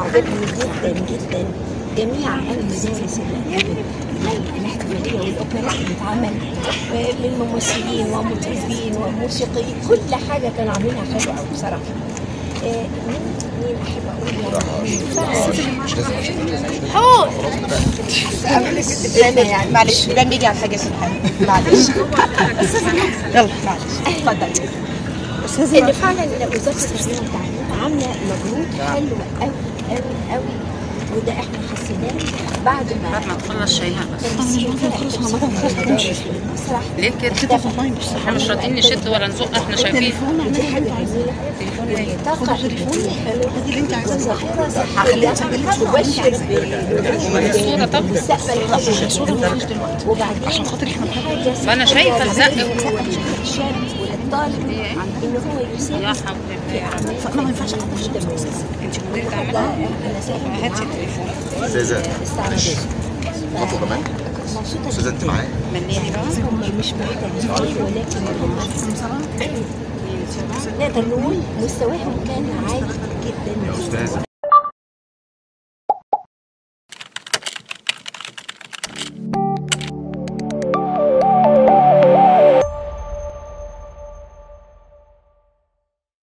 عجبني جدا جدا جميع المدارس اللي الاحتفاليه والاوبرا اللي اتعمل من ممثلين ومطربين وموسيقيين كل حاجه كانوا عاملينها حلوه قوي بصراحه آه، مين مين احب اقول يعني حور دايما يعني معلش دايما بيجي على حاجه سبحان معلش يلا معلش اتفضل ان فعلا وزاره التربيه والتعليم عامله مجهود حلو قوي قوي قوي وده احنا حسيناه بعد ما بعد ما تخلص شايلها بس المسرح ليه كده؟ احنا مش راضيين نشد ولا نزق احنا شايفين دي حاجه جميله الطاقه الفنيه حلوه وظاهره صحيه تبشر الصورة طب. بالمستقبل وبعدين عشان خاطر احنا فأنا شايفة الزق. للشاب وللطالب ان هو يساهم يا حبيبي في اعمال فانا ما ينفعش انت مدير انا ساهم هاتي التليفون استاذه معلش خطوه كمان مبسوطه استاذه انت معايا هم مش محتاجين ولكن هم نقدر نقول مستواهم كان عالي جدا استاذه